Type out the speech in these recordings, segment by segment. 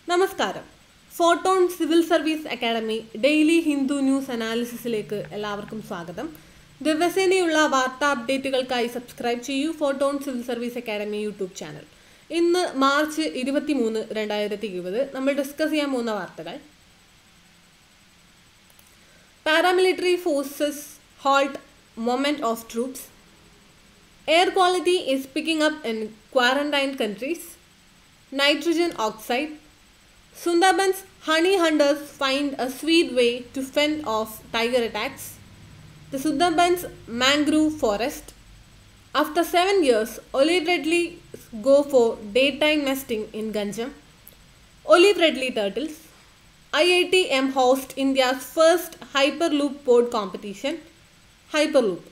നമസ്കാരം Photon civil service academy daily Hindu news അനാലിസിസിലേക്ക് എല്ലാവർക്കും സ്വാഗതം ദിവസേനയുള്ള വാർത്താ അപ്ഡേറ്റുകൾക്കായി സബ്സ്ക്രൈബ് ചെയ്യൂ Photon civil service academy YouTube channel ഇന്ന് മാർച്ച് ഇരുപത്തി മൂന്ന് രണ്ടായിരത്തി ഇരുപത് നമ്മൾ ഡിസ്കസ് ചെയ്യാൻ പോകുന്ന വാർത്തകൾ paramilitary forces halt moment of troops Air quality is picking up in quarantine countries. Nitrogen oxide. Sundarbans honey hunters find a sweet way to fend off tiger attacks. The Sundarbans mangrove forest. After seven years, olive redley go for daytime nesting in Ganjam. Olive redley turtles. IITM host India's first Hyperloop board competition. Hyperloop.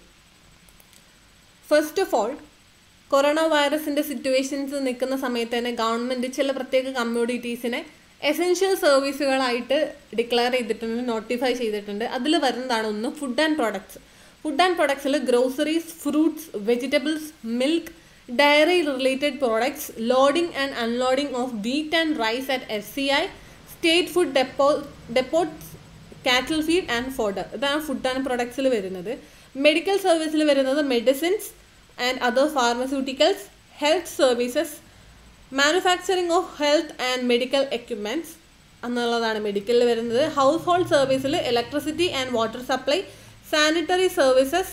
First of all corona വൈറസിൻ്റെ situations നിൽക്കുന്ന സമയത്ത് തന്നെ government ചില പ്രത്യേക കമ്മ്യൂണിറ്റീസിനെ essential സർവീസുകളായിട്ട് declare ചെയ്തിട്ടുണ്ട് notify ചെയ്തിട്ടുണ്ട് അതിൽ വരുന്നതാണ് ഒന്ന് food and products food and പ്രോഡക്ട്സിൽ groceries fruits vegetables milk dairy related products loading and unloading of wheat and rice at S C I state food depot depots cattle feed and fodder ഇതാണ് food and പ്രൊഡക്ട്സിൽ വരുന്നത് medical സർവീസിൽ വരുന്നത് medicines and other pharmaceuticals health services manufacturing of health and medical equipments എന്നുള്ളതാണ് മെഡിക്കലിൽ വരുന്നത് household സർവീസിൽ electricity and water supply sanitary services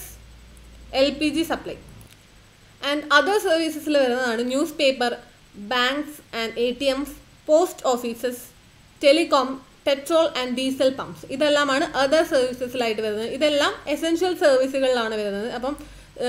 L P G supply and other സർവീസസിൽ വരുന്നതാണ് newspaper banks and A T Ms post offices telecom petrol and diesel pumps ഇതെല്ലാമാണ് other സർവീസസിലായിട്ട് വരുന്നത് ഇതെല്ലാം എസെൻഷ്യൽ സർവീസുകളിലാണ് വരുന്നത് അപ്പം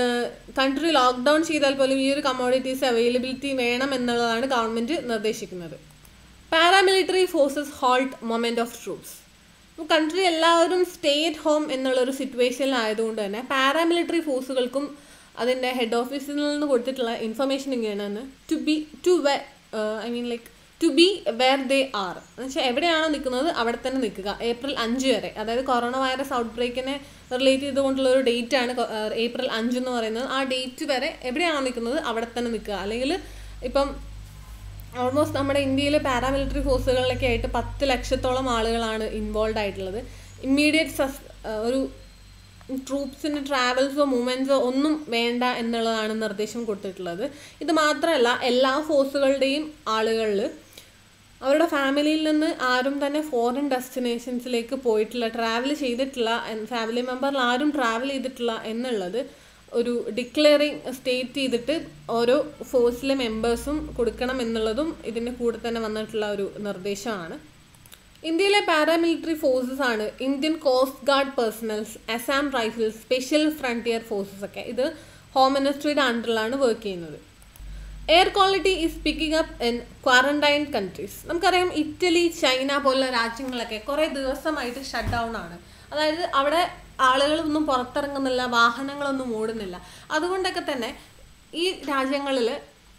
കൺട്രി ലോക്ക്ഡൗൺ ചെയ്താൽ പോലും ഈ ഒരു കമ്മോഡിറ്റീസ് അവൈലബിലിറ്റി വേണം എന്നുള്ളതാണ് ഗവൺമെൻറ് നിർദ്ദേശിക്കുന്നത് paramilitary forces halt moment of troops country എല്ലാവരും സ്റ്റേ അറ്റ് ഹോം എന്നുള്ളൊരു സിറ്റുവേഷനിലായതുകൊണ്ട് തന്നെ പാരാമിലിറ്ററി ഫോഴ്സുകൾക്കും അതിൻ്റെ ഹെഡ് ഓഫീസിൽ നിന്ന് കൊടുത്തിട്ടുള്ള ഇൻഫർമേഷൻ ഇങ്ങനെയാണ് to be to we I mean like to be where they are എന്ന് വെച്ചാൽ എവിടെയാണോ നിൽക്കുന്നത് അവിടെ തന്നെ നിൽക്കുക ഏപ്രിൽ അഞ്ച് വരെ അതായത് കൊറോണ വൈറസ് ഔട്ട് ബ്രേക്കിനെ റിലേറ്റ് ചെയ്തുകൊണ്ടുള്ള ഒരു ഡേറ്റ് ആണ് ഏപ്രിൽ അഞ്ച് എന്ന് പറയുന്നത് ആ ഡേറ്റ് വരെ എവിടെയാണോ നിൽക്കുന്നത് അവിടെ തന്നെ നിൽക്കുക അല്ലെങ്കിൽ ഇപ്പം ഓൾമോസ്റ്റ് നമ്മുടെ ഇന്ത്യയിൽ പാരാമിലിറ്ററി ഫോഴ്സുകളിലൊക്കെ ആയിട്ട് പത്ത് ലക്ഷത്തോളം ആളുകളാണ് ഇൻവോൾവ് ആയിട്ടുള്ളത് ഇമ്മീഡിയറ്റ് സസ് ഒരു ട്രൂപ്സിന് ട്രാവൽസോ മൂവ്മെൻറ്റ്സോ ഒന്നും വേണ്ട എന്നുള്ളതാണ് നിർദ്ദേശം കൊടുത്തിട്ടുള്ളത് ഇത് മാത്രമല്ല എല്ലാ ഫോഴ്സുകളുടെയും ആളുകളിൽ അവരുടെ ഫാമിലിയിൽ നിന്ന് ആരും തന്നെ ഫോറിൻ ഡെസ്റ്റിനേഷൻസിലേക്ക് പോയിട്ടില്ല ട്രാവൽ ചെയ്തിട്ടില്ല ഫാമിലി മെമ്പറിൽ ആരും ട്രാവൽ ചെയ്തിട്ടില്ല എന്നുള്ളത് ഒരു ഡിക്ലെയറിങ് സ്റ്റേറ്റ് ചെയ്തിട്ട് ഓരോ ഫോഴ്സിലെ മെമ്പേഴ്സും കൊടുക്കണം എന്നുള്ളതും ഇതിൻ്റെ കൂടെ തന്നെ വന്നിട്ടുള്ള ഒരു നിർദ്ദേശമാണ് ഇന്ത്യയിലെ പാരാമിലിറ്ററി ഫോഴ്സസ് ആണ് Indian coast guard personnels Assam rifles special frontier forces ഒക്കെ ഇത് ഹോം മിനിസ്ട്രിയുടെ അണ്ടറിലാണ് വർക്ക് ചെയ്യുന്നത് air quality is picking up in quarantine countries നമുക്കറിയാം ഇറ്റലി ചൈന പോലുള്ള രാജ്യങ്ങളൊക്കെ കുറേ ദിവസമായിട്ട് ഷട്ട് ഡൗൺ ആണ് അതായത് അവിടെ ആളുകളൊന്നും പുറത്തിറങ്ങുന്നില്ല വാഹനങ്ങളൊന്നും ഓടുന്നില്ല അതുകൊണ്ടൊക്കെ തന്നെ ഈ രാജ്യങ്ങളിൽ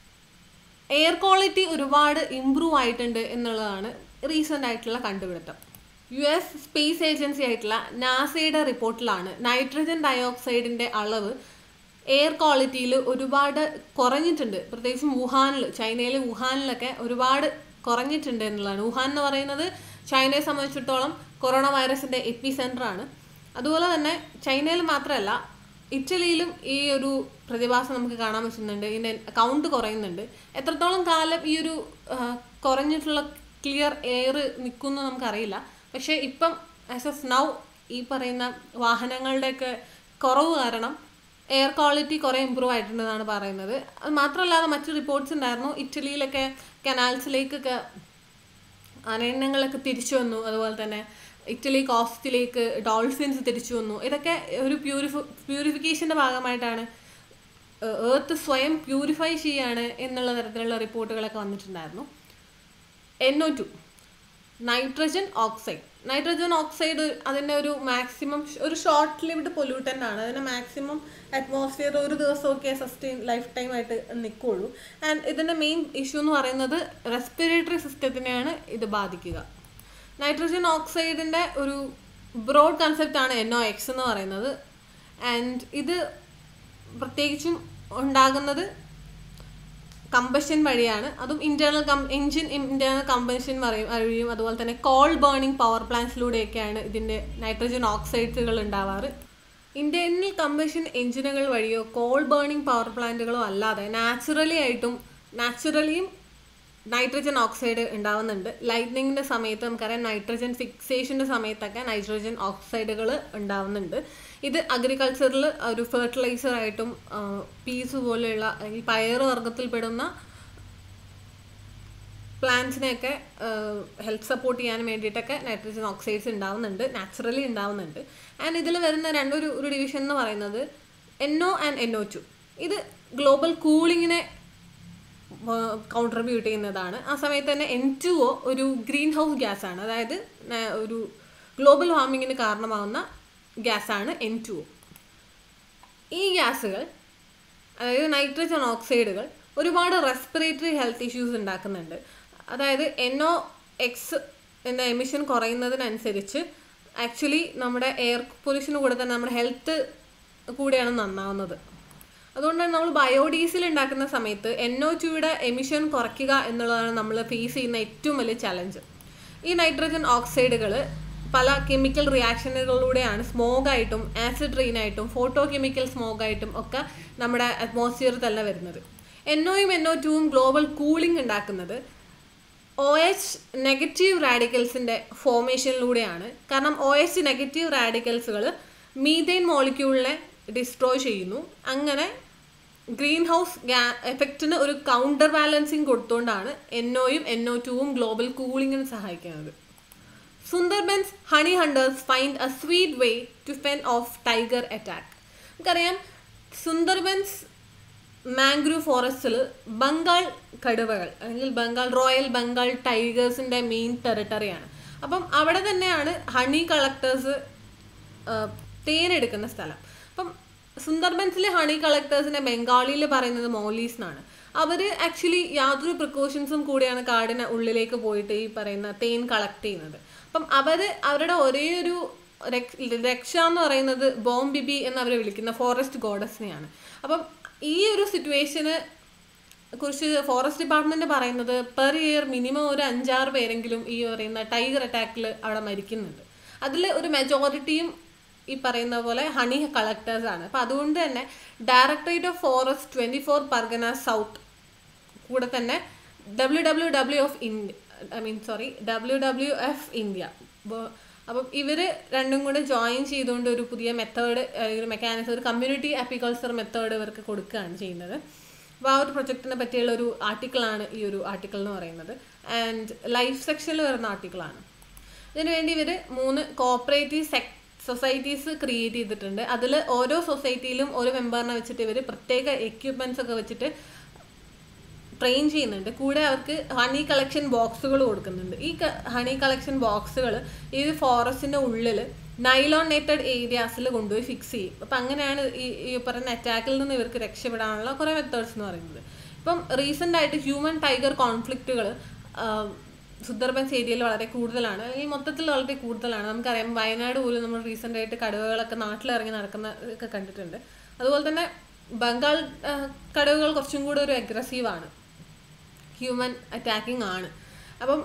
എയർ ക്വാളിറ്റി ഒരുപാട് ഇമ്പ്രൂവ് ആയിട്ടുണ്ട് എന്നുള്ളതാണ് റീസെൻ്റ് ആയിട്ടുള്ള കണ്ടുപിടുത്തം യു എസ് സ്പേസ് ഏജൻസി ആയിട്ടുള്ള നാസയുടെ റിപ്പോർട്ടിലാണ് നൈട്രജൻ ഡയോക്സൈഡിൻ്റെ അളവ് എയർ ക്വാളിറ്റിയിൽ ഒരുപാട് കുറഞ്ഞിട്ടുണ്ട് പ്രത്യേകിച്ചും വുഹാനിൽ ചൈനയിലെ വുഹാനിലൊക്കെ ഒരുപാട് കുറഞ്ഞിട്ടുണ്ട് എന്നുള്ളതാണ് വുഹാൻ എന്ന് പറയുന്നത് ചൈനയെ സംബന്ധിച്ചിടത്തോളം കൊറോണ വൈറസിൻ്റെ എപ്പി സെൻ്ററാണ് അതുപോലെ തന്നെ ചൈനയിൽ മാത്രമല്ല ഇറ്റലിയിലും ഈ ഒരു പ്രതിഭാസം നമുക്ക് കാണാൻ പറ്റുന്നുണ്ട് ഇതിൻ്റെ കൗണ്ട് കുറയുന്നുണ്ട് എത്രത്തോളം കാലം ഈ ഒരു കുറഞ്ഞിട്ടുള്ള ക്ലിയർ എയർ നിൽക്കുമെന്ന് നമുക്കറിയില്ല പക്ഷേ ഇപ്പം ആസ് എഫ് നൗ ഈ പറയുന്ന വാഹനങ്ങളുടെയൊക്കെ കുറവ് കാരണം എയർ ക്വാളിറ്റി കുറേ ഇമ്പ്രൂവ് ആയിട്ടുണ്ടെന്നാണ് പറയുന്നത് അത് മാത്രമല്ലാതെ മറ്റു റിപ്പോർട്ട്സ് ഉണ്ടായിരുന്നു ഇറ്റലിയിലൊക്കെ കനാൽസിലേക്കൊക്കെ അരണ്യങ്ങളൊക്കെ തിരിച്ചു വന്നു അതുപോലെ തന്നെ ഇറ്റലി കോസ്റ്റിലേക്ക് ഡോൾഫിൻസ് തിരിച്ചു വന്നു ഇതൊക്കെ ഒരു പ്യൂരിഫി പ്യൂരിഫിക്കേഷൻ്റെ ഭാഗമായിട്ടാണ് ഏർത്ത് സ്വയം പ്യൂരിഫൈ ചെയ്യാണ് എന്നുള്ള തരത്തിലുള്ള റിപ്പോർട്ടുകളൊക്കെ വന്നിട്ടുണ്ടായിരുന്നു N O two nitrogen oxide nitrogen oxide അതിൻ്റെ ഒരു മാക്സിമം ഒരു ഷോർട്ട് ലിവ്ഡ് പൊല്യൂട്ടൻ്റ് ആണ് അതിൻ്റെ മാക്സിമം അറ്റ്മോസ്ഫിയർ ഒരു ദിവസമൊക്കെ സസ്റ്റെയിൻ ലൈഫ് ടൈം ആയിട്ട് നിൽക്കുള്ളൂ ആൻഡ് ഇതിൻ്റെ മെയിൻ ഇഷ്യൂ എന്ന് പറയുന്നത് റെസ്പിറേറ്ററി സിസ്റ്റത്തിനെയാണ് ഇത് ബാധിക്കുക നൈട്രജൻ ഓക്സൈഡിൻ്റെ ഒരു ബ്രോഡ് കൺസെപ്റ്റാണ് എൻ ഒ എക്സ് എന്ന് പറയുന്നത് ആൻഡ് ഇത് പ്രത്യേകിച്ചും ഉണ്ടാകുന്നത് കമ്പഷൻ വഴിയാണ് അതും internal com engine internal combustion വഴിയും അതുപോലെ തന്നെ കോൾ ബേണിംഗ് പവർ പ്ലാന്റ്സിലൂടെയൊക്കെയാണ് ഇതിൻ്റെ നൈട്രജൻ ഓക്സൈഡ്സുകൾ ഉണ്ടാവാറ് ഇന്റേണൽ കമ്പഷൻ എഞ്ചിനുകൾ വഴിയോ കോൾ ബേണിംഗ് പവർ പ്ലാന്റുകളോ അല്ലാതെ നാച്ചുറലി ആയിട്ടും നാച്ചുറലിയും നൈട്രജൻ ഓക്സൈഡ് ഉണ്ടാവുന്നുണ്ട് ലൈറ്റ്നിങ്ങിൻ്റെ സമയത്ത് നമുക്കറിയാം നൈട്രജൻ ഫിക്സേഷൻ്റെ സമയത്തൊക്കെ നൈട്രജൻ ഓക്സൈഡുകൾ ഉണ്ടാവുന്നുണ്ട് ഇത് അഗ്രികൾച്ചറിൽ ഒരു ഫെർട്ടിലൈസർ ആയിട്ടും പീസ് പോലെയുള്ള അല്ലെങ്കിൽ പയറ് വർഗ്ഗത്തിൽപ്പെടുന്ന പ്ലാന്റ്സിനെയൊക്കെ ഹെൽത്ത് സപ്പോർട്ട് ചെയ്യാൻ വേണ്ടിയിട്ടൊക്കെ നൈട്രജൻ ഓക്സൈഡ്സ് ഉണ്ടാവുന്നുണ്ട് നാച്ചുറലി ഉണ്ടാവുന്നുണ്ട് ആൻഡ് ഇതിൽ വരുന്ന രണ്ടൊരു ഒരു ഡിവിഷൻ എന്ന് പറയുന്നത് എൻഒ ആൻഡ് എൻഒ ടു ഇത് ഗ്ലോബൽ കൂളിങ്ങിനെ കോൺട്രിബ്യൂട്ട് ചെയ്യുന്നതാണ് ആ സമയത്ത് തന്നെ എൻ ടു ഒ ഒരു ഗ്രീൻ ഹൗസ് ഗ്യാസ് ആണ് അതായത് ന- ഒരു ഗ്ലോബൽ വാർമിങ്ങിന് കാരണമാവുന്ന ഗ്യാസാണ് എൻ ടു ഒ ഈ ഗ്യാസുകൾ അതായത് നൈട്രജൻ ഓക്സൈഡുകൾ ഒരുപാട് റെസ്പിറേറ്ററി ഹെൽത്ത് ഇഷ്യൂസ് ഉണ്ടാക്കുന്നുണ്ട് അതായത് എൻഒ എക്സ് എന്ന എമിഷൻ കുറയുന്നതിനനുസരിച്ച് ആക്ച്വലി നമ്മുടെ എയർ പൊല്യൂഷന് കൂടെ തന്നെ നമ്മുടെ ഹെൽത്ത് കൂടെയാണ് നന്നാവുന്നത് അതുകൊണ്ടാണ് നമ്മൾ ബയോഡീസൽ ഉണ്ടാക്കുന്ന സമയത്ത് എൻ ഒ ടുയുടെ എമിഷൻ കുറയ്ക്കുക എന്നുള്ളതാണ് നമ്മൾ ഫേസ് ചെയ്യുന്ന ഏറ്റവും വലിയ ചലഞ്ച് ഈ നൈട്രജൻ ഓക്സൈഡുകൾ പല കെമിക്കൽ റിയാക്ഷനുകളിലൂടെയാണ് സ്മോഗായിട്ടും ആസിഡ് റെയിനായിട്ടും ഫോട്ടോ കെമിക്കൽ സ്മോഗായിട്ടും ഒക്കെ നമ്മുടെ അറ്റ്മോസ്ഫിയറിൽ തന്നെ വരുന്നത് എൻ ഒയും എൻ ഒ ടുവും ഗ്ലോബൽ കൂളിംഗ് ഉണ്ടാക്കുന്നത് ഒ എച്ച് നെഗറ്റീവ് റാഡിക്കൽസിൻ്റെ ഫോർമേഷനിലൂടെയാണ് കാരണം ഒ എച്ച് നെഗറ്റീവ് റാഡിക്കൽസുകൾ മീതെയിൻ മോളിക്യൂളിനെ ഡിസ്ട്രോയ് ചെയ്യുന്നു അങ്ങനെ ഗ്രീൻ ഹൗസ് ഗ്യാ എഫക്റ്റിന് ഒരു കൗണ്ടർ ബാലൻസിങ് കൊടുത്തുകൊണ്ടാണ് എൻ ഒയും എൻ ഒ ടുവും ഗ്ലോബൽ കൂളിങ്ങിന് സഹായിക്കുന്നത് Sundarbans honey hunters find a sweet way to fend off tiger attack നമുക്കറിയാം സുന്ദർബൻസ് മാംഗ്രൂവ് ഫോറസ്റ്റിൽ ബംഗാൾ കടുവകൾ അല്ലെങ്കിൽ ബംഗാൾ റോയൽ ബംഗാൾ ടൈഗേഴ്സിൻ്റെ മെയിൻ ടെറിട്ടറിയാണ് അപ്പം അവിടെ തന്നെയാണ് ഹണി കളക്ടേഴ്സ് തേനെടുക്കുന്ന സ്ഥലം അപ്പം സുന്ദർബൻസിലെ ഹണി കളക്ടേഴ്സിനെ ബംഗാളിയിൽ പറയുന്നത് മോലീസ് എന്നാണ് അവർ ആക്ച്വലി യാതൊരു പ്രിക്കോഷൻസും കൂടിയാണ് കാടിന് ഉള്ളിലേക്ക് പോയിട്ട് ഈ പറയുന്ന തേൻ കളക്ട് ചെയ്യുന്നത് അപ്പം അവർ അവരുടെ ഒരേ ഒരു രക്ഷ- രക്ഷ എന്ന് പറയുന്നത് ബോം ബിബി എന്ന് അവർ വിളിക്കുന്ന ഫോറസ്റ്റ് ഗോഡസിനെയാണ് അപ്പം ഈ ഒരു സിറ്റുവേഷന് കുറിച്ച് ഫോറസ്റ്റ് ഡിപ്പാർട്ട്മെന്റ് പറയുന്നത് പെർ ഇയർ മിനിമം ഒരു അഞ്ചാറ് പേരെങ്കിലും ഈ പറയുന്ന ടൈഗർ അറ്റാക്കിൽ അവിടെ മരിക്കുന്നുണ്ട് അതിൽ ഒരു മെജോറിറ്റിയും ഈ പറയുന്ന പോലെ ഹണി കളക്ടേഴ്സ് ആണ് അപ്പം അതുകൊണ്ട് തന്നെ directorate of forest twenty four Pargana south കൂടെ തന്നെ W W W of India I mean sorry W W F India അപ്പം ഇവർ രണ്ടും കൂടെ ജോയിൻ ചെയ്തുകൊണ്ട് ഒരു പുതിയ മെത്തേഡ് ഒരു മെക്കാനിസം ഒരു കമ്മ്യൂണിറ്റി അപ്പിക്കൾച്ചർ മെത്തേഡ് ഇവർക്ക് കൊടുക്കുകയാണ് ചെയ്യുന്നത് അപ്പോൾ ആ ഒരു പ്രൊജക്റ്റിനെ പറ്റിയുള്ള ഒരു ആർട്ടിക്കിളാണ് ഈ ഒരു ആർട്ടിക്കിൾ എന്ന് പറയുന്നത് ആൻഡ് ലൈഫ് സെക്ഷനിൽ വരുന്ന ആർട്ടിക്കിളാണ് ഇതിനു വേണ്ടി ഇവർ മൂന്ന് കോപ്പറേറ്റീവ് സെക് സൊസൈറ്റീസ് ക്രിയേറ്റ് ചെയ്തിട്ടുണ്ട് അതിൽ ഓരോ സൊസൈറ്റിയിലും ഒരു മെമ്പറിനെ വെച്ചിട്ട് ഇവർ പ്രത്യേക എക്യുപ്മെൻറ്റ്സ് ഒക്കെ വെച്ചിട്ട് ട്രെയിൻ ചെയ്യുന്നുണ്ട് കൂടെ അവർക്ക് ഹണി കളക്ഷൻ ബോക്സുകൾ കൊടുക്കുന്നുണ്ട് ഈ ഹണി കളക്ഷൻ ബോക്സുകൾ ഈ ഫോറസ്റ്റിൻ്റെ ഉള്ളിൽ നൈലോൺ നെറ്റഡ് ഏരിയാസിൽ കൊണ്ടുപോയി ഫിക്സ് ചെയ്യും അപ്പം അങ്ങനെയാണ് ഈ ഈ പറയുന്ന അറ്റാക്കിൽ നിന്ന് ഇവർക്ക് രക്ഷപ്പെടാനുള്ള കുറേ മെത്തേഡ്സ് എന്ന് പറയുന്നത് ഇപ്പം റീസെൻ്റ് ആയിട്ട് ഹ്യൂമൻ ടൈഗർ കോൺഫ്ലിക്റ്റുകൾ സുന്ദർബൻസ് ഏരിയയിൽ വളരെ കൂടുതലാണ് അല്ലെങ്കിൽ മൊത്തത്തിൽ വളരെ കൂടുതലാണ് നമുക്കറിയാം വയനാട് പോലും നമ്മൾ റീസെൻ്റ് ആയിട്ട് കടുവകളൊക്കെ നാട്ടിലിറങ്ങി നടക്കുന്ന ഒക്കെ കണ്ടിട്ടുണ്ട് അതുപോലെ തന്നെ ബംഗാൾ ആ, കടുവകൾ കുറച്ചും കൂടെ ഒരു അഗ്രസീവാണ് ഹ്യൂമൻ അറ്റാക്കിംഗ് ആണ് അപ്പം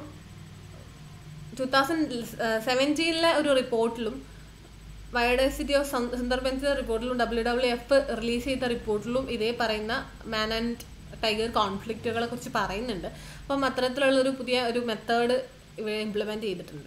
ടു തൗസൻഡ് സെവൻറ്റീനിലെ ഒരു റിപ്പോർട്ടിലും ബയോഡൈവേഴ്സിറ്റി ഓഫ് സുന്ദർബൻസിലെ റിപ്പോർട്ടിലും ഡബ്ല്യു ഡബ്ല്യു എഫ് റിലീസ് ചെയ്ത റിപ്പോർട്ടിലും ഇതേ പറയുന്ന മാൻ ആൻഡ് ടൈഗർ കോൺഫ്ലിക്റ്റുകളെ കുറിച്ച് പറയുന്നുണ്ട് അപ്പം അത്തരത്തിലുള്ള ഒരു പുതിയ ഒരു മെത്തേഡ് ഇവർ ഇംപ്ലിമെൻറ്റ് ചെയ്തിട്ടുണ്ട്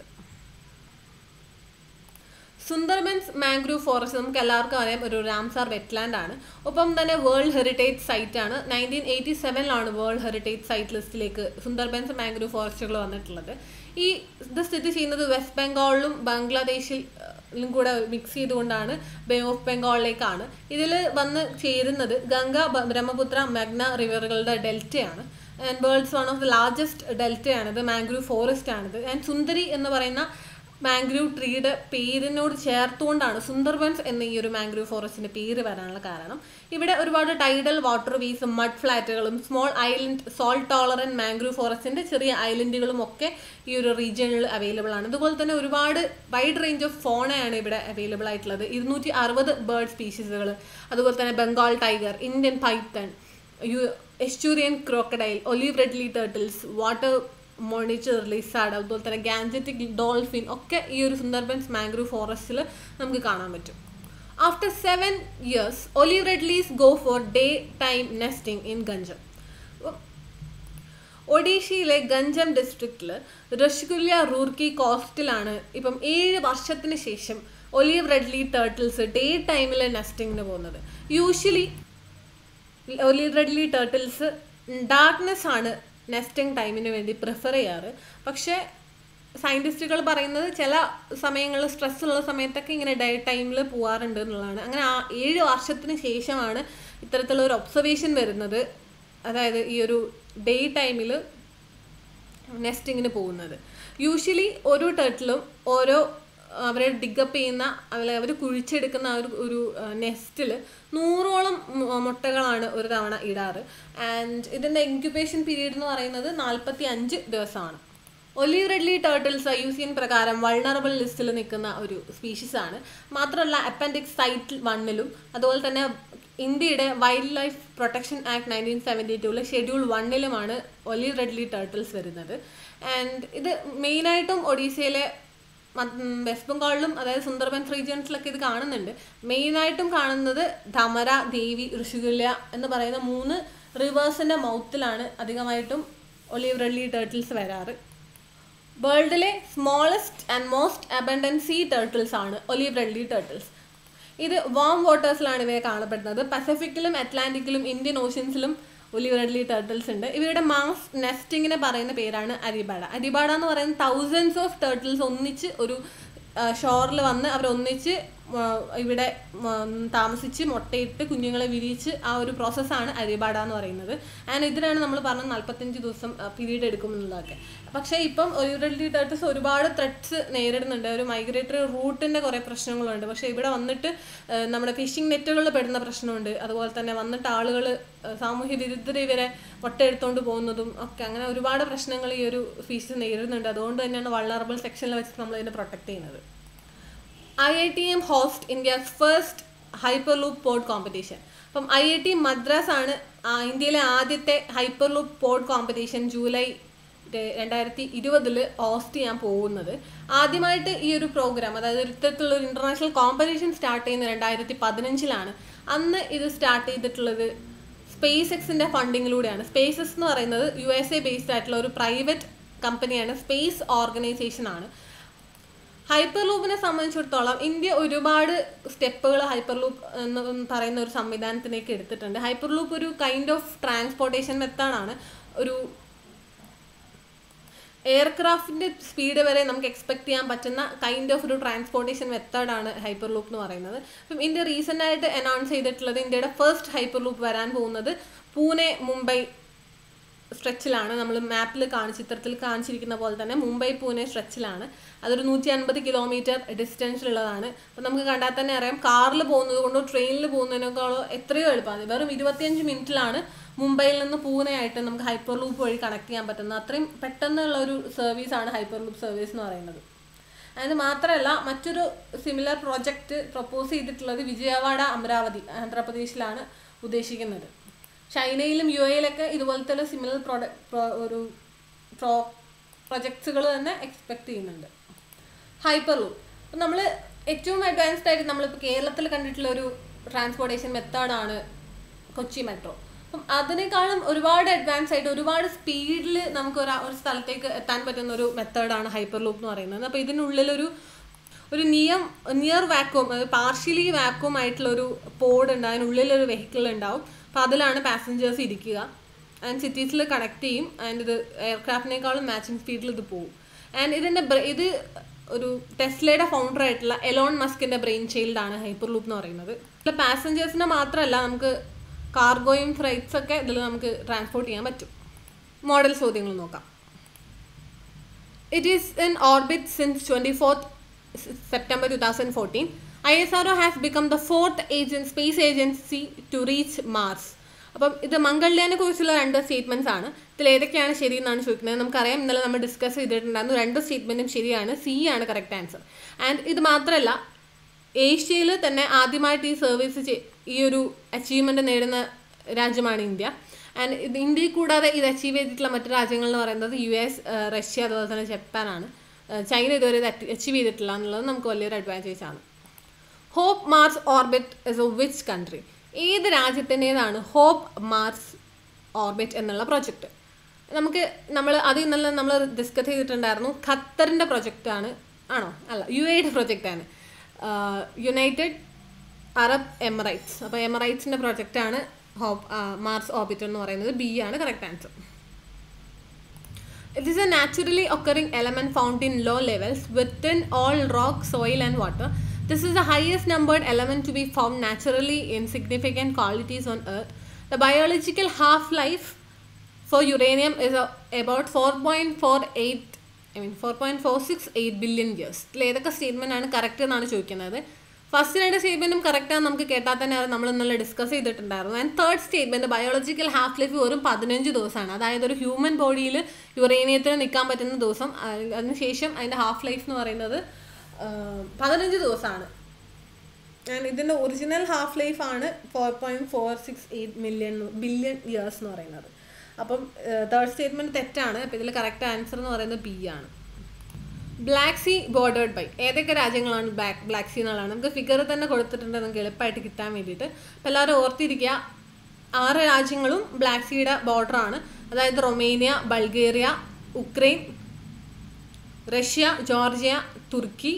സുന്ദർബൻസ് മാംഗ്രൂവ് ഫോറസ്റ്റ് നമുക്ക് എല്ലാവർക്കും അറിയാം ഒരു രാംസാർ വെറ്റ്ലാൻഡ് ആണ് ഒപ്പം തന്നെ വേൾഡ് ഹെറിറ്റേജ് സൈറ്റ് ആണ് നയൻറ്റീൻ എയ്റ്റി സെവനിലാണ് വേൾഡ് ഹെറിറ്റേജ് സൈറ്റ് ലിസ്റ്റിലേക്ക് സുന്ദർബൻസ് മാംഗ്രൂവ് ഫോറസ്റ്റുകൾ വന്നിട്ടുള്ളത് ഈ ഇത് സ്ഥിതി ചെയ്യുന്നത് വെസ്റ്റ് ബംഗാളിലും ബംഗ്ലാദേശിലും കൂടെ മിക്സ് ചെയ്തുകൊണ്ടാണ് ബേ ഓഫ് ബംഗാളിലേക്കാണ് ഇതിൽ വന്ന് ചേരുന്നത് ഗംഗ ബ- ബ്രഹ്മപുത്ര മെഗ്ന റിവറുകളുടെ ഡെൽറ്റയാണ് and world's one of the largest ഡെൽറ്റയാണിത് മാംഗ്രൂവ് ഫോറസ്റ്റ് ആണിത് ആൻഡ് സുന്ദരി എന്ന് പറയുന്ന മാംഗ്രൂവ് ട്രീയുടെ പേരിനോട് ചേർത്തുകൊണ്ടാണ് സുന്ദർബൻസ് എന്ന ഈ ഒരു മാംഗ്രൂവ് ഫോറസ്റ്റിന്റെ പേര് വരാനുള്ള കാരണം ഇവിടെ ഒരുപാട് ടൈഡൽ വാട്ടർ വേസും മഡ് ഫ്ലാറ്റുകളും small island salt tolerant mangrove ഫോറസ്റ്റിന്റെ ചെറിയ ഐലൻഡുകളും ഒക്കെ ഈ ഒരു റീജിയനിൽ അവൈലബിൾ ആണ് അതുപോലെ തന്നെ ഒരുപാട് വൈഡ് റേഞ്ച് ഓഫ് ഫോണയാണ് ഇവിടെ അവൈലബിൾ ആയിട്ടുള്ളത് ഇരുന്നൂറ്റി അറുപത് ബേർഡ് സ്പീഷീസുകൾ അതുപോലെ തന്നെ ബംഗാൾ ടൈഗർ ഇന്ത്യൻ പൈത്തൺ യു estuarine crocodile olive ridley turtles water monitor lizard അതുപോലെ തന്നെ ഗാൻജറ്റിക് ഡോൾഫിൻ ഒക്കെ ഈ ഒരു സുന്ദർബൻസ് മാംഗ്രൂവ് ഫോറസ്റ്റിൽ നമുക്ക് കാണാൻ പറ്റും after seven years olive ridleys go for day time nesting in Ganjam ഒഡീഷയിലെ ഗഞ്ചം ഡിസ്ട്രിക്റ്റിൽ റഷ്ഗുല്യ റൂർക്കി കോസ്റ്റിലാണ് ഇപ്പം ഏഴ് വർഷത്തിന് ശേഷം ഒലീവ് റെഡ്ലി ടേർട്ടിൽസ് ഡേ ടൈമിൽ നെസ്റ്റിങ്ങിന് പോകുന്നത് usually olive ridley turtles darkness ആണ് നെസ്റ്റിംഗ് ടൈമിന് വേണ്ടി പ്രിഫർ ചെയ്യാറ് പക്ഷേ സയൻറ്റിസ്റ്റുകൾ പറയുന്നത് ചില സമയങ്ങളിൽ സ്ട്രെസ് ഉള്ള സമയത്തൊക്കെ ഇങ്ങനെ ഡേ ടൈമിൽ പോകാറുണ്ട് എന്നുള്ളതാണ് അങ്ങനെ ആ ഏഴ് വർഷത്തിന് ശേഷമാണ് ഇത്തരത്തിലുള്ള ഒരു ഒബ്സർവേഷൻ വരുന്നത് അതായത് ഈ ഒരു ഡേ ടൈമിൽ നെസ്റ്റിങ്ങിന് പോകുന്നത് യൂഷ്വലി ഓരോ ടേർട്ടിലും ഓരോ അവരെ ഡിഗപ്പ് ചെയ്യുന്ന അവരെ അവർ കുഴിച്ചെടുക്കുന്ന ആ ഒരു ഒരു നെസ്റ്റിൽ നൂറോളം മു- മുട്ടകളാണ് ഒരു തവണ ഇടാറ് ആൻഡ് ഇതിൻ്റെ ഇൻക്യുബേഷൻ പീരീഡ് എന്ന് പറയുന്നത് നാൽപ്പത്തി അഞ്ച് ദിവസമാണ് olive ridley turtles I U C N പ്രകാരം വൾണറബിൾ ലിസ്റ്റിൽ നിൽക്കുന്ന ഒരു സ്പീഷീസ് ആണ് മാത്രമല്ല അപ്പൻഡിക്സ് സൈറ്റ് വണ്ണിലും അതുപോലെ തന്നെ ഇന്ത്യയുടെ wild life protection act nineteen seventy ടൂവിലെ ഷെഡ്യൂൾ വണ്ണിലുമാണ് ഒലീവ് റെഡ്ലി ടേർട്ടിൽസ് വരുന്നത് ആൻഡ് ഇത് മെയിനായിട്ടും ഒഡീസയിലെ മ- ഉം വെസ്റ്റ് ബംഗാളിലും അതായത് സുന്ദർബൻസ് റീജിയൻസിലൊക്കെ ഇത് കാണുന്നുണ്ട് മെയിനായിട്ടും കാണുന്നത് ധമര ദേവി ഋഷികുല്യ എന്ന് പറയുന്ന മൂന്ന് റിവേഴ്സിൻ്റെ മൗത്തിലാണ് അധികമായിട്ടും ഒലീവ് റെഡ്ലി ടേർട്ടിൽസ് വരാറ് വേൾഡിലെ smallest and most abundant sea turtles ആണ് ഒലീവ് റെഡ്ലി ടേർട്ടിൽസ് ഇത് വാം വാട്ടേഴ്സിലാണ് ഇവയെ കാണപ്പെടുന്നത് പസഫിക്കിലും അറ്റ്ലാന്റിക്കിലും ഇന്ത്യൻ ഓഷ്യൻസിലും ഒലിവ് റെഡ്ലി ടേർട്ടിൽസ് ഉണ്ട് ഇവയുടെ മാസ് നെസ്റ്റിങ്ങിനെ പറയുന്ന പേരാണ് അരിബാഡ അരിബാഡ എന്ന് പറയുന്നത് തൗസൻഡ്സ് ഓഫ് ടേർട്ടിൽസ് ഒന്നിച്ച് ഒരു ഷോറിൽ വന്ന് അവർ ഒന്നിച്ച് ആ, ഇവിടെ ഉം, താമസിച്ച് മുട്ടയിട്ട് കുഞ്ഞുങ്ങളെ വിരിയിച്ച് ആ ഒരു പ്രോസസ്സാണ് അരിബാഡ എന്ന് പറയുന്നത് ആൻഡ് ഇതിനാണ് നമ്മൾ പറഞ്ഞത് നാൽപ്പത്തഞ്ച് ദിവസം പീരീഡ് എടുക്കും എന്നുള്ളതൊക്കെ പക്ഷേ ഇപ്പം ഒലിവറലി ടേർട്ടിൽസ് ഒരുപാട് ത്രെഡ്സ് നേരിടുന്നുണ്ട് ഒരു മൈഗ്രേറ്ററി റൂട്ടിൻ്റെ കുറേ പ്രശ്നങ്ങളുണ്ട് പക്ഷേ ഇവിടെ വന്നിട്ട് ആ, നമ്മുടെ ഫിഷിംഗ് നെറ്റുകളിൽ പെടുന്ന പ്രശ്നമുണ്ട് അതുപോലെ തന്നെ വന്നിട്ട് ആളുകൾ സാമൂഹ്യ വിരുദ്ധർ ഇവരെ മുട്ടയെടുത്തുകൊണ്ട് പോകുന്നതും ഒക്കെ അങ്ങനെ ഒരുപാട് പ്രശ്നങ്ങൾ ഈ ഒരു ഫീസ് നേരിടുന്നുണ്ട് അതുകൊണ്ട് തന്നെയാണ് വള്ളറബിൾ സെക്ഷനിൽ വെച്ച് നമ്മൾ ഇതിനെ പ്രൊട്ടക്ട് ചെയ്യുന്നത് I I T M host India's first hyper loop pod competition അപ്പം ഐ ഐ ടി മദ്രാസ് ആണ് ആ, ഇന്ത്യയിലെ ആദ്യത്തെ ഹൈപ്പർ ലൂപ്പ് പോഡ് കോമ്പറ്റീഷൻ ജൂലൈ ര- രണ്ടായിരത്തി ഇരുപതിൽ ഹോസ്റ്റ് ചെയ്യാൻ പോകുന്നത് ആദ്യമായിട്ട് ഈ ഒരു പ്രോഗ്രാം അതായത് ഒരു ഇത്തരത്തിലുള്ള ഒരു ഇൻ്റർനാഷണൽ കോമ്പറ്റീഷൻ സ്റ്റാർട്ട് ചെയ്യുന്നത് രണ്ടായിരത്തി പതിനഞ്ചിലാണ് അന്ന് ഇത് സ്റ്റാർട്ട് ചെയ്തിട്ടുള്ളത് സ്പേസ് എക്സിൻ്റെ ഫണ്ടിങ്ങിലൂടെയാണ് സ്പേസ് എക്സ് എന്ന് പറയുന്നത് യു എസ് എ ബേസ്ഡ് ആയിട്ടുള്ള ഒരു പ്രൈവറ്റ് കമ്പനിയാണ് സ്പേസ് ഓർഗനൈസേഷൻ ആണ് ഹൈപ്പർ ലൂപ്പിനെ സംബന്ധിച്ചിടത്തോളം ഇന്ത്യ ഒരുപാട് സ്റ്റെപ്പുകൾ ഹൈപ്പർ ലൂപ്പ് എന്ന് പറയുന്ന ഒരു സംവിധാനത്തിലേക്ക് എടുത്തിട്ടുണ്ട് ഹൈപ്പർ ലൂപ്പ് ഒരു കൈൻഡ് ഓഫ് ട്രാൻസ്പോർട്ടേഷൻ മെത്തേഡാണ് ഒരു എയർക്രാഫ്റ്റിൻ്റെ സ്പീഡ് വരെ നമുക്ക് എക്സ്പെക്ട് ചെയ്യാൻ പറ്റുന്ന കൈൻഡ് ഓഫ് ഒരു ട്രാൻസ്പോർട്ടേഷൻ മെത്തേഡാണ് ഹൈപ്പർ ലൂപ്പ് എന്ന് പറയുന്നത് അപ്പം ഇന്ത്യ റീസെൻ്റ് ആയിട്ട് അനൗൺസ് ചെയ്തിട്ടുള്ളത് ഇന്ത്യയുടെ ഫസ്റ്റ് ഹൈപ്പർ ലൂപ്പ് വരാൻ പോകുന്നത് പൂനെ മുംബൈ സ്ട്രെച്ചിലാണ് നമ്മൾ മാപ്പിൽ കാണിച്ച് ചിത്രത്തിൽ കാണിച്ചിരിക്കുന്ന പോലെ തന്നെ മുംബൈ പൂനെ സ്ട്രെച്ചിലാണ് അതൊരു നൂറ്റി അൻപത് കിലോമീറ്റർ ഡിസ്റ്റൻസിലുള്ളതാണ് അപ്പം നമുക്ക് കണ്ടാൽ തന്നെ അറിയാം കാറിൽ പോകുന്നത് കൊണ്ടോ ട്രെയിനിൽ പോകുന്നതിനേക്കാളോ എത്രയോ എളുപ്പമാണ് വെറും ഇരുപത്തിയഞ്ച് മിനിറ്റിലാണ് മുംബൈയിൽ നിന്ന് പൂനെ ആയിട്ട് നമുക്ക് ഹൈപ്പർ ലൂപ്പ് വഴി കണക്ട് ചെയ്യാൻ പറ്റുന്നത് അത്രയും പെട്ടെന്നുള്ള ഒരു സർവീസാണ് ഹൈപ്പർ ലൂപ്പ് സർവീസ് എന്ന് പറയുന്നത് അത് മാത്രമല്ല മറ്റൊരു സിമിലർ പ്രോജക്റ്റ് പ്രപ്പോസ് ചെയ്തിട്ടുള്ളത് വിജയവാഡ അമരാവതി ആന്ധ്രാപ്രദേശിലാണ് ഉദ്ദേശിക്കുന്നത് ചൈനയിലും യു എയിലൊക്കെ ഇതുപോലത്തെ സിമിലർ പ്രോഡക്റ്റ് ഒരു പ്രോ പ്രൊജക്ട്സുകൾ തന്നെ എക്സ്പെക്ട് ചെയ്യുന്നുണ്ട് ഹൈപ്പർ ലൂപ്പ് അപ്പം നമ്മൾ ഏറ്റവും അഡ്വാൻസ്ഡ് ആയിട്ട് നമ്മളിപ്പോൾ കേരളത്തിൽ കണ്ടിട്ടുള്ള ഒരു ട്രാൻസ്പോർട്ടേഷൻ മെത്തേഡാണ് കൊച്ചി മെട്രോ അപ്പം അതിനേക്കാളും ഒരുപാട് അഡ്വാൻസ് ആയിട്ട് ഒരുപാട് സ്പീഡിൽ നമുക്ക് ഒരു ഒരു സ്ഥലത്തേക്ക് എത്താൻ പറ്റുന്ന ഒരു മെത്തേഡാണ് ഹൈപ്പർ ലൂപ്പ് എന്ന് പറയുന്നത് അപ്പോൾ ഇതിനുള്ളിലൊരു ഒരു നിയം നിയർ വാക്വം പാർഷ്യലി വാക്വം ആയിട്ടുള്ള ഒരു പോഡ് ഉണ്ട് അതിനുള്ളിലൊരു വെഹിക്കിൾ ഉണ്ടാവും അപ്പോൾ അതിലാണ് പാസഞ്ചേഴ്സ് ഇരിക്കുക ആൻഡ് സിറ്റീസിൽ കണക്ട് ചെയ്യും ആൻഡ് ഇത് എയർക്രാഫ്റ്റിനേക്കാളും മാച്ചിങ് സ്പീഡിൽ ഇത് പോകും ആൻഡ് ഇതിൻ്റെ ഇത് ഒരു ടെസ്ലയുടെ ഫൗണ്ടർ ആയിട്ടുള്ള എലോൺ മസ്കിൻ്റെ ബ്രെയിൻ ചൈൽഡ് ആണ് ഹൈപ്പർ ലൂപ്പ് എന്ന് പറയുന്നത് ഇതിൽ പാസഞ്ചേഴ്സിനെ മാത്രമല്ല നമുക്ക് കാർഗോയും ഫ്രൈറ്റ്സ് ഒക്കെ ഇതിൽ നമുക്ക് ട്രാൻസ്പോർട്ട് ചെയ്യാൻ പറ്റും മോഡൽ ചോദ്യങ്ങൾ നോക്കാം It is in orbit since 24th September 2014. ISRO has become the fourth agent, space agency to reach Mars. അപ്പം ഇത് മംഗൾയാനെ കുറിച്ചുള്ള രണ്ട് സ്റ്റേറ്റ്മെന്റ്സ് ആണ് ഇതിൽ ഏതൊക്കെയാണ് ശരി എന്നാണ് ചോദിക്കുന്നത് നമുക്കറിയാം ഇന്നലെ നമ്മൾ ഡിസ്കസ് ചെയ്തിട്ടുണ്ടായിരുന്നു രണ്ട് സ്റ്റേറ്റ്മെന്റും ശരിയാണ് സി ആണ് കറക്റ്റ് ആൻസർ ആൻഡ് ഇത് മാത്രമല്ല ഏഷ്യയിൽ തന്നെ ആദ്യമായിട്ട് ഈ സർവീസ് ഈ ഒരു അച്ചീവ്മെന്റ് നേടുന്ന രാജ്യമാണ് ഇന്ത്യ ആൻഡ് ഇത് ഇന്ത്യയിൽ കൂടാതെ ഇത് അച്ചീവ് ചെയ്തിട്ടുള്ള മറ്റു രാജ്യങ്ങൾ എന്ന് പറയുന്നത് യു എസ് റഷ്യ അതുപോലെ തന്നെ ജപ്പാനാണ് ഏഹ് ചൈന ഇതുവരെ ഇത് അച്ചീവ് ചെയ്തിട്ടില്ല എന്നുള്ളത് നമുക്ക് വലിയൊരു അഡ്വാൻറ്റേജ് ആണ് Hope Mars orbit is a which country ഏത് രാജ്യത്തിൻ്റെതാണ് ഹോപ്പ് മാർസ് ഓർബിറ്റ് എന്നുള്ള പ്രൊജക്റ്റ് നമുക്ക് നമ്മൾ അതിൽ നിന്നെല്ലാം നമ്മൾ ഡിസ്കസ് ചെയ്തിട്ടുണ്ടായിരുന്നു ഖത്തറിൻ്റെ പ്രൊജക്റ്റാണ് ആണോ അല്ല യു എയുടെ പ്രൊജക്റ്റാണ് യുണൈറ്റഡ് അറബ് എമറൈറ്റ്സ് അപ്പോൾ എമറൈറ്റ്സിൻ്റെ പ്രൊജക്റ്റാണ് ഹോപ്പ് മാർസ് ഓർബിറ്റ് എന്ന് പറയുന്നത് ബി ആണ് correct answer It is a naturally occurring element found in low levels within all rock, soil, and water. This is the highest numbered element to be found naturally in significant qualities on Earth. The biological half life for uranium is a, about 4.48 I mean 4.468 billion years ഇതിൽ ഏതൊക്കെ statement ആണ് correct എന്നാണ് ചോദിക്കുന്നത് first രണ്ട് സ്റ്റേറ്റ്മെൻറ്റും കറക്റ്റാണ് നമുക്ക് കേട്ടാൽ തന്നെ അത് നമ്മൾ ഇന്നലെ ഡിസ്കസ് ചെയ്തിട്ടുണ്ടായിരുന്നു and third statement biological half life വെറും പതിനഞ്ച് ദിവസമാണ് അതായത് ഒരു ഹ്യൂമൻ ബോഡിയിൽ യുറേനിയത്തിന് നിൽക്കാൻ പറ്റുന്ന ദിവസം അ- അതിനുശേഷം അതിൻ്റെ ഹാഫ് ലൈഫ് എന്ന് പറയുന്നത് പതിനഞ്ച് ദിവസമാണ് ആൻഡ് ഇതിൻ്റെ ഒറിജിനൽ ഹാഫ് ലൈഫ് ആണ് four point four six eight million billion years എന്ന് പറയുന്നത് അപ്പം തേർഡ് സ്റ്റേറ്റ്മെൻറ്റ് തെറ്റാണ് അപ്പോൾ ഇതിൽ കറക്റ്റ് ആൻസർ എന്ന് പറയുന്നത് ബി ആണ് ബ്ലാക്ക് സീ ബോർഡേഡ് ബൈ ഏതൊക്കെ രാജ്യങ്ങളാണ് ബ്ലാക്ക് ബ്ലാക്ക് സീ എന്നുള്ളതാണ് നമുക്ക് ഫിഗർ തന്നെ കൊടുത്തിട്ടുണ്ട് നമുക്ക് എളുപ്പമായിട്ട് കിട്ടാൻ വേണ്ടിയിട്ട് അപ്പോൾ എല്ലാവരും ഓർത്തിരിക്കുക ആറ് രാജ്യങ്ങളും ബ്ലാക്ക് സീയുടെ ബോർഡറാണ് അതായത് Romania Bulgaria Ukraine Russia Georgia Turkey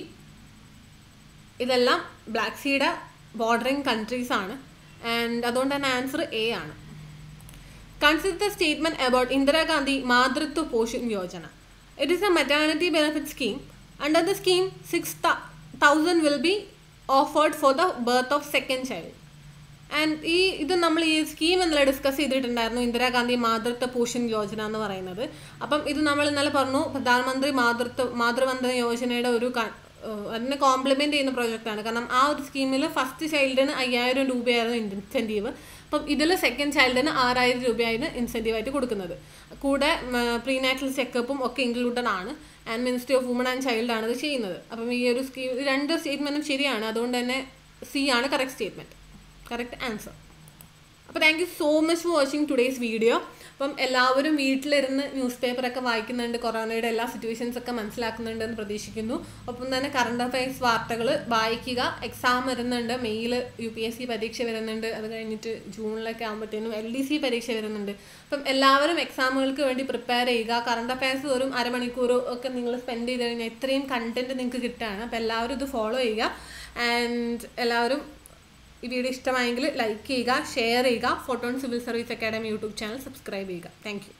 ഇതെല്ലാം ബ്ലാക്ക് സീയുടെ ബോർഡറിങ് കൺട്രീസ് ആണ് ആൻഡ് അതുകൊണ്ട് തന്നെ ആൻസർ എ ആണ് Consider the statement about Indira Gandhi Madritva Poshan Yojana. It is a maternity benefit scheme. Under the scheme, 6,000 will be offered for the birth of second child. And ഈ ഇത് നമ്മൾ ഈ scheme ഇന്നലെ discuss ചെയ്തിട്ടുണ്ടായിരുന്നു Indira Gandhi മാതൃത്വ portion Yojana എന്ന് പറയുന്നത് അപ്പം ഇത് നമ്മൾ ഇന്നലെ പറഞ്ഞു പ്രധാനമന്ത്രി മാതൃത്വ മാതൃവന്ദന യോജനയുടെ ഒരു ക- ഏഹ് അതിനെ കോംപ്ലിമെന്റ് ചെയ്യുന്ന പ്രോജക്റ്റാണ് കാരണം ആ ഒരു സ്കീമിൽ ഫസ്റ്റ് ചൈൽഡിന് അയ്യായിരം രൂപയായിരുന്നു ഇൻസെൻറ്റീവ് അപ്പം ഇതിൽ സെക്കൻഡ് ചൈൽഡിന് ആറായിരം രൂപയായിരുന്നു ഇൻസെൻറ്റീവ് ആയിട്ട് കൊടുക്കുന്നത് കൂടെ പ്രീനാറ്റൽ ചെക്കപ്പും ഒക്കെ ഇൻക്ലൂഡഡ് ആണ് and ministry of woman and child ആണ് ഇത് ചെയ്യുന്നത് അപ്പം ഈ ഒരു സ്കീം രണ്ട് സ്റ്റേറ്റ്മെൻറ്റും ശരിയാണ് അതുകൊണ്ട് തന്നെ സി ആണ് കറക്റ്റ് സ്റ്റേറ്റ്മെൻറ്റ് കറക്റ്റ് ആൻസർ അപ്പോൾ thank you so much for watching today's video അപ്പം എല്ലാവരും വീട്ടിലിരുന്ന് ന്യൂസ് പേപ്പറൊക്കെ വായിക്കുന്നുണ്ട് കൊറോണയുടെ എല്ലാ സിറ്റുവേഷൻസ് ഒക്കെ മനസ്സിലാക്കുന്നുണ്ട് എന്ന് പ്രതീക്ഷിക്കുന്നു ഒപ്പം തന്നെ കറണ്ട് അഫയേഴ്സ് വാർത്തകൾ വായിക്കുക എക്സാം വരുന്നുണ്ട് മെയ്യിൽ യു പി എസ് സി പരീക്ഷ വരുന്നുണ്ട് അത് കഴിഞ്ഞിട്ട് ജൂണിലൊക്കെ ആകുമ്പോഴത്തേനും എൽ ഡി സി പരീക്ഷ വരുന്നുണ്ട് അപ്പം എല്ലാവരും എക്സാമുകൾക്ക് വേണ്ടി പ്രിപ്പയർ ചെയ്യുക കറണ്ട് അഫയേഴ്സ് വെറും അരമണിക്കൂറോ ഒക്കെ നിങ്ങൾ സ്പെൻഡ് ചെയ്ത് കഴിഞ്ഞാൽ ഇത്രയും കണ്ടന്റ് നിങ്ങൾക്ക് കിട്ടുകയാണ് അപ്പോൾ എല്ലാവരും ഇത് ഫോളോ ചെയ്യുക ആൻഡ് എല്ലാവരും ഈ വീഡിയോ ഇഷ്ടമായെങ്കിൽ ലൈക്ക് ചെയ്യുക ഷെയർ ചെയ്യുക Photon civil service academy YouTube channel subscribe ചെയ്യുക താങ്ക് യു